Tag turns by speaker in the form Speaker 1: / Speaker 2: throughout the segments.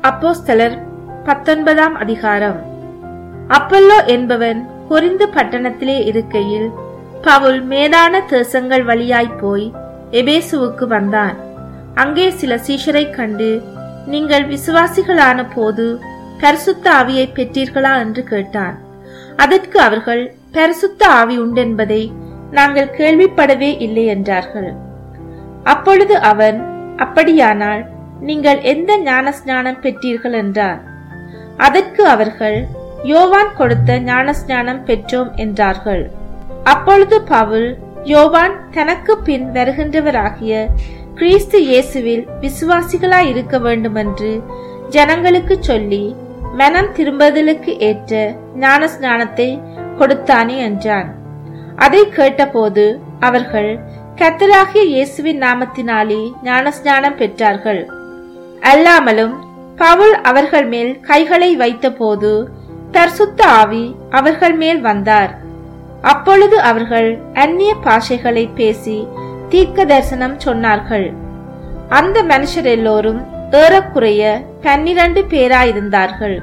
Speaker 1: அப்போஸ்தலர் பத்தொன்பதாம் அதிகாரம் அப்பல்லோ என்பவன் கொரிந்து பட்டணத்திலே இருக்கையில் பவுல் மேடான தேசங்கள் வழியாய் போய் எபேசுவுக்கு வந்தான் அங்கே சில சீஷரைக் கண்டு நீங்கள் விசுவாசிகளான போது பரிசுத்த ஆவியை பெற்றீர்களா என்று கேட்டான் அதற்கு அவர்கள் பரிசுத்த ஆவி உண்டென்பதை நாங்கள் கேள்விப்படவே இல்லை என்றார்கள் அப்பொழுது அவன் அப்படியானால் நீங்கள் எந்த ஞானஸ்நானம் பெற்றீர்கள் என்றார் அதற்கு அவர்கள் யோவான் கொடுத்த ஞானஸ்நானம் பெற்றோம் என்றார்கள் அப்பொழுது பவுல் யோவான் தனக்கு பின் வருகின்றவராகிய கிறிஸ்து இயேசுவில் விசுவாசிகளாய் இருக்க வேண்டுமென்று ஜனங்களுக்கு சொல்லி மனம் திரும்புதலுக்கு ஏற்ற ஞானஸ்நானத்தை கொடுத்தானே என்றான் அதை கேட்டபோது அவர்கள் கத்தராகிய இயேசுவின் நாமத்தினாலே ஞானஸ்நானம் பெற்றார்கள் அல்லாமலும் பவுல் அவர்கள் மேல் கைகளை வைத்தபோது பரிசுத்த ஆவி அவர்கள் மேல் வந்தார் அப்பொழுது அவர்கள் அந்நிய பாஷைகளை பேசி தீர்க்க தரிசனம் சொன்னார்கள் அந்த மனுஷர் எல்லோரும் ஏறக்குறைய பன்னிரண்டு பேராயிருந்தார்கள்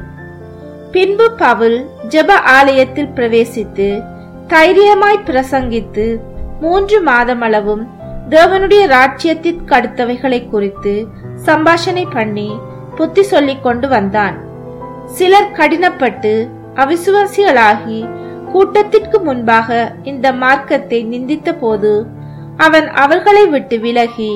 Speaker 1: பின்பு பவுல் ஜெப ஆலயத்தில் பிரவேசித்து தைரியமாய் பிரசங்கித்து மூன்று மாதமளவும் தேவனுடைய ராஜ்யத்திற்கு அடுத்தவைகளை குறித்து சம்பாஷணை பண்ணி புத்தி சொல்லிக் கொண்டு வந்தான் சிலர் கடினப்பட்டு அவிசுவாசிகளாகி கூட்டத்திற்கு முன்பாக இந்த மார்க்கத்தை நிந்தித்த போது அவன் அவர்களை விட்டு விலகி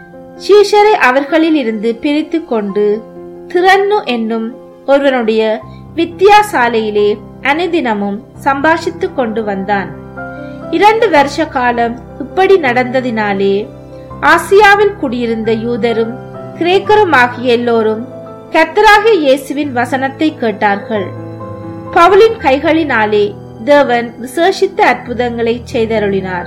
Speaker 1: சீஷரை அவர்களில் இருந்து பிரித்து கொண்டு திறன்னு என்னும் ஒருவனுடைய வித்தியாசாலையிலே அனுதினமும் சம்பாஷித்துக் கொண்டு வந்தான் இரண்டு வருஷ காலம் இப்படி நடந்ததினாலே ஆசியாவில் குடியிருந்த யூதரும் கிரேக்கரும் ஆகிய எல்லோரும் கர்த்தராகிய இயேசுவின் வசனத்தை கேட்டார்கள் பவுலின் கைகளினாலே தேவன் விசேஷித்த அற்புதங்களை செய்தருளினார்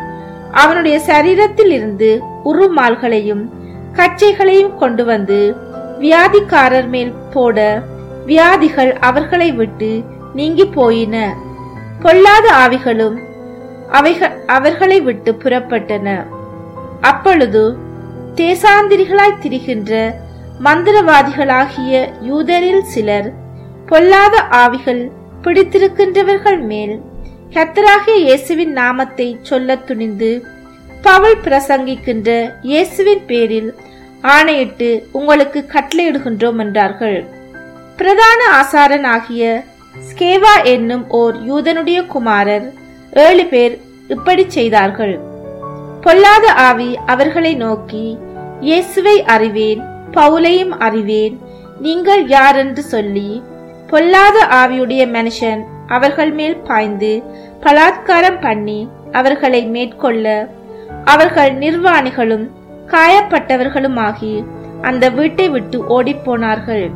Speaker 1: அவனுடைய சரீரத்தில் இருந்து உருமால்களையும் கச்சைகளையும் கொண்டு வந்து வியாதிக்காரர் மேல் போட வியாதிகள் அவர்களை விட்டு நீங்கி போயின பொல்லாத ஆவிகளும் அவைகள் அவர்களை விட்டு புறப்பட்டன அப்பொழுது தேசாந்திரிகளாய் திரிகின்ற மந்திரவாதிகளாகிய யூதரில் சிலர் பொல்லாத ஆவிகள் பிடித்திருக்கின்றவர்கள் மேல் கத்தராகிய இயேசுவின் நாமத்தை சொல்லத் துணிந்து பவுல் பிரசங்கிக்கின்ற இயேசுவின் பேரில் ஆணையிட்டு உங்களுக்கு கட்டளையிடுகின்றோம் என்றார்கள் பிரதான ஆசாரன் ஆகிய ஸ்கேவா என்னும் ஓர் யூதனுடைய குமாரர் ஏழு பேர் இப்படி செய்தார்கள் பொல்லாத ஆவி அவர்களை நோக்கி இயேசுவை அறிவேன் பவுலையும் அறிவேன் நீங்கள் யார் என்று சொல்லி பொல்லாத ஆவியுடைய மனுஷன் அவர்கள் மேல் பாய்ந்து பலாத்காரம் பண்ணி அவர்களை மேற்கொள்ள அவர்கள் நிர்வாணிகளும் காயப்பட்டவர்களுமாகி அந்த வீட்டை விட்டு ஓடிப்போனார்கள்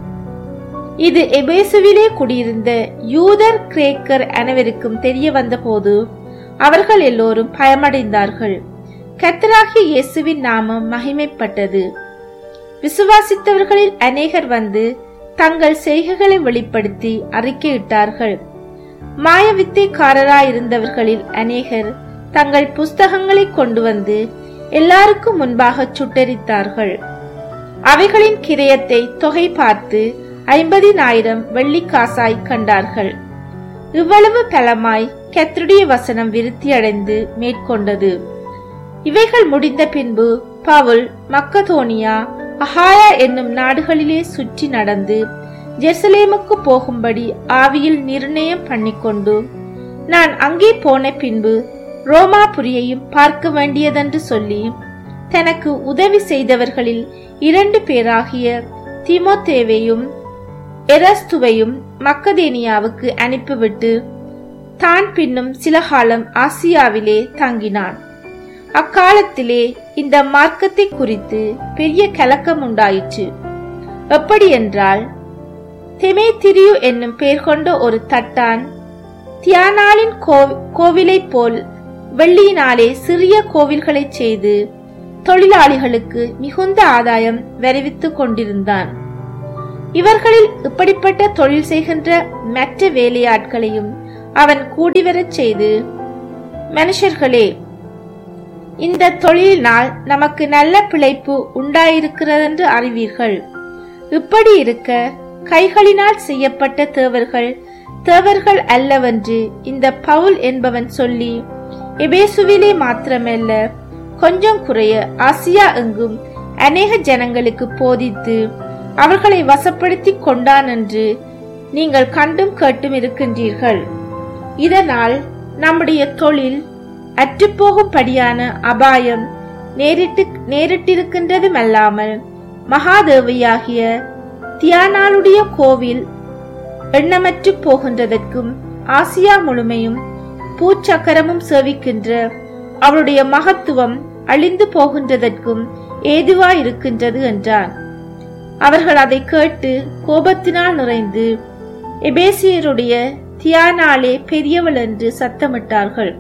Speaker 1: இது எபேசுவிலே குடியிருந்த யூதர் கிரேக்கர் அனைவருக்கும் தெரிய வந்தபோது அவர்கள் எல்லோரும் பயமடைந்தார்கள் கத்தராகிய இயேசுவின் நாமம் மகிமைப்பட்டது விசுவாசித்தவர்களில் அநேகர் வந்து தங்கள் செய்கைகளை வெளிப்படுத்தி அறிக்கையிட்டார்கள் மாயவித்தைக்காரராயிருந்தவர்களில் அநேகர் தங்கள் புஸ்தகங்களை கொண்டு வந்து எல்லாருக்கும் முன்பாக சுட்டரித்தார்கள் அவைகளின் கிரயத்தை தொகை பார்த்து ஐம்பதினாயிரம் வெள்ளிக்காசாய் கண்டார்கள் இவ்வளவு பலமாய் கத்தருடைய வசனம் விருத்தியடைந்து மேற்கொண்டது இவைகள் முடிந்த பின்பு பவுல் மக்கதோனியா அஹாயா என்னும் நாடுகளிலே சுற்றி நடந்து ஜெருசலேமுக்கு போகும்படி ஆவியில் நிர்ணயம் பண்ணிக்கொண்டு நான் அங்கே போன பின்பு ரோமாபுரியையும் பார்க்க வேண்டியதென்று சொல்லி தனக்கு உதவி செய்தவர்களில் இரண்டு பேராகிய திமோத்தேவையும் எரஸ்துவையும் மக்கதேனியாவுக்கு அனுப்பிவிட்டு தான் பின்னும் சில காலம் ஆசியாவிலே தங்கினான் அக்காலத்திலே இந்த மார்க்கத்தை குறித்து பெரிய கலக்கம் உண்டாயிற்று எப்படி என்றால் தெமேத்திரியு என்னும் பெயர் கொண்ட ஒரு தட்டான் தியானாளின் கோவிலைப் போல் வெள்ளியினாலே சிறிய கோவில்களை செய்து தொழிலாளிகளுக்கு மிகுந்த ஆதாயம் வருவித்துக் கொண்டிருந்தான் இவர்களில் இப்படிப்பட்ட தொழில் செய்கின்ற மற்ற வேலையாட்களையும் அவன் கூடிவரச் செய்து மனுஷர்களே இந்த தொழிலினால் நமக்கு நல்ல பிழைப்பு உண்டாயிருக்கிறதென்று அறிவீர்கள் இப்படி இருக்க கைகளினால் செய்யப்பட்ட தேவர்கள் தேவர்கள் அல்லவென்று இந்த பவுல் என்பவன் சொல்லி எபேசுவிலே மாத்திரமல்ல கொஞ்சம் குறைய ஆசியா எங்கும் அநேக ஜனங்களுக்கு போதித்து அவர்களை வசப்படுத்தி கொண்டான் என்று நீங்கள் கண்டும் கேட்டும் இருக்கின்றீர்கள் இதனால் நம்முடைய தொழில் அற்றுப்போகும்படியான அபாயம் நேரிட்டு நேரிட்டிருக்கின்றதுமல்லாமல் மகாதேவியாகிய தியானாளுடைய கோவில் எண்ணமற்று போகின்றதற்கும் ஆசியா முழுமையும் பூச்சக்கரமும் சேவிக்கின்ற அவருடைய மகத்துவம் அழிந்து போகின்றதற்கும் ஏதுவாயிருக்கின்றது என்றான் அவர்கள் அதை கேட்டு கோபத்தினால் நிறைந்து எபேசியருடைய தியானாலே பெரியவள் என்று சத்தமிட்டார்கள்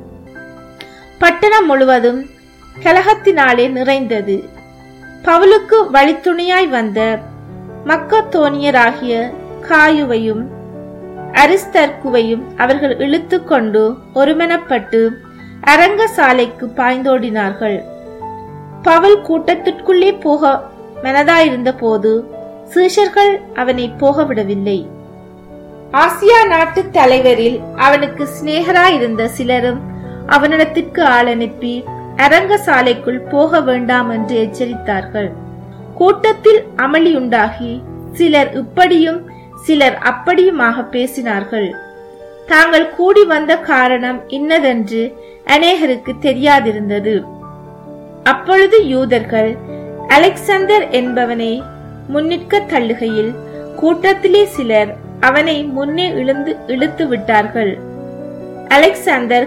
Speaker 1: பட்டணம் முழுவதும் கலகத்தினாலே நிறைந்தது பவுலுக்கு வழித்துணையாய் வந்த மக்கத்தோனியராகிய காயுவையும் அரிஸ்தர்க்குவையும் அவர்கள் இழுத்து கொண்டு ஒருமனப்பட்டு அரங்க சாலைக்கு பாய்ந்தோடினார்கள் பவுல் கூட்டத்திற்குள்ளே போக மனதாயிருந்த போது சீஷர்கள் அவனை போக விடவில்லை ஆசியா நாட்டு தலைவரில் அவனுக்கு சிநேகராயிருந்த சிலரும் அவனிடத்திற்கு ஆள் அனுப்பி அரங்க சாலைக்குள் போக வேண்டாம் என்று எச்சரித்தார்கள் கூட்டத்தில் அமளியுண்டாகி சிலர் இப்படியும் சிலர் அப்படியுமாக பேசினார்கள் தாங்கள் கூடி வந்த காரணம் இன்னதென்று அநேகருக்கு தெரியாதிருந்தது அப்பொழுது யூதர்கள் அலெக்சாந்தர் என்பவனை முன்னிற்க தள்ளுகையில் கூட்டத்திலே சிலர் அவனை முன்னே இழுந்து இழுத்து விட்டார்கள் அலெக்சாந்தர்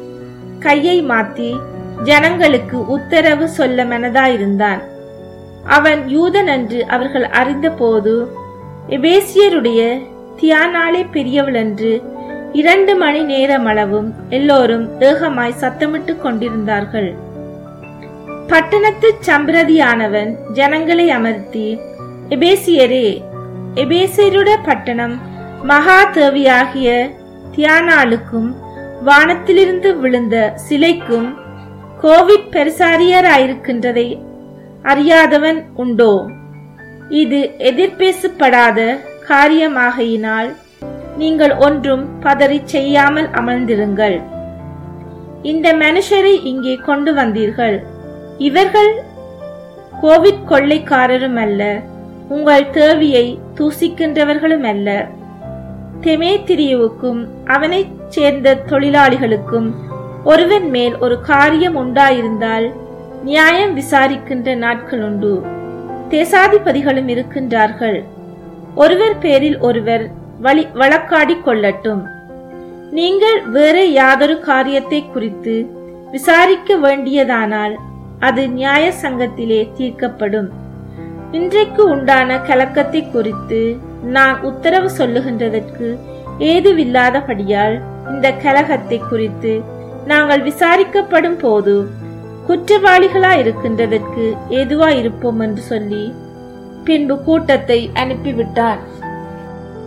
Speaker 1: கையை மாத்தி ஜனங்களுக்கு உத்தரவு சொல்ல மனதாயிருந்தான் அவன் யூதன் என்று அவர்கள் அறிந்தபோது எபேசியருடைய தியானாலே பெரியவள் என்று இரண்டு மணி நேரமளவும் எல்லோரும் ஏகமாய் சத்தமிட்டுக் கொண்டிருந்தார்கள் பட்டணத்து சம்பிரதியானவன் ஜனங்களை அமர்த்தி எபேசியரே எபேசியருட பட்டணம் மகா தேவியாகிய தியானாளுக்கும் வானத்திலிருந்து விழுந்த சிலைக்கும் கோவிட் பெருசாரியராயிருக்கின்றதை அறியாதவன் உண்டோ இது எதிர்பேசப்படாத காரியமாகையினால் நீங்கள் ஒன்றும் பதறி செய்யாமல் அமர்ந்திருங்கள் இந்த மனுஷரை இங்கே கொண்டு வந்தீர்கள் இவர்கள் கோவிட் கொள்ளைக்காரரும் அல்ல உங்கள் தேவியை தூசிக்கின்றவர்களும் அல்ல தெமேத்திரியுவுக்கும் அவனைச் சேர்ந்த தொழிலாளிகளுக்கும் ஒருவன் மேல் ஒரு காரியம் உண்டாயிருந்தால் நியாயம் விசாரிக்கின்ற நாட்கள் உண்டு தேசாதிபதிகளும் இருக்கின்றார்கள் ஒருவர் பேரில் ஒருவர் வழி வழக்காடிக் கொள்ளட்டும் நீங்கள் வேற யாதொரு காரியத்தை குறித்து விசாரிக்க வேண்டியதானால் அது நியாய சங்கத்திலே தீர்க்கப்படும் இன்றைக்கு உண்டான கலக்கத்தை குறித்து நான் உத்தரவு சொல்லுகின்றதற்கு ஏதுவில்லாதபடியால் இந்த கலகத்தை குறித்து நாங்கள் விசாரிக்கப்படும் போது குற்றவாளிகளா இருக்கின்றதற்கு ஏதுவா இருப்போம் என்று சொல்லி பின்பு கூட்டத்தை அனுப்பிவிட்டார்